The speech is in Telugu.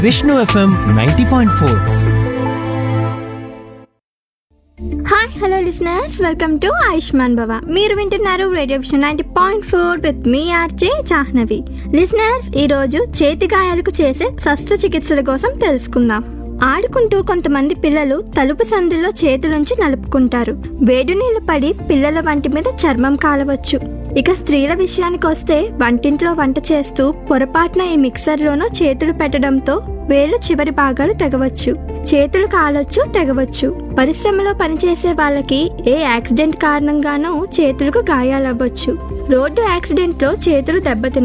Vishnu FM ninety point four hi hello listeners welcome to Ayushman Bhava మీరు వింటున్నారు radio Vishnu ninety point four with మీ ఆర్జే జాహ్నవి లిసనర్స్ ఈరోజు చేతి గాయాలకు చేసే శస్త్రచికిత్సల కోసం తెలుసుకుందాం ఆడుకుంటూ కొంతమంది పిల్లలు తలుపు సందులో చేతులుంచి నలుపుకుంటారు వేడి నీళ్లు పడి పిల్లల వంటి మీద చర్మం కాలవచ్చు ఇక స్త్రీల విషయానికి వస్తే వంటింట్లో వంట చేస్తూ పొరపాటున ఈ మిక్సర్లోనో చేతులు పెట్టడంతో వేలు చివరి భాగాలు తెగవచ్చు చేతులు కాలొచ్చు తెగవచ్చు పరిశ్రమలో పనిచేసే వాళ్ళకి ఏ యాక్సిడెంట్ కారణంగానూ చేతులకు గాయాలవ్వచ్చు రోడ్డు యాక్సిడెంట్లో చేతులు దెబ్బతిన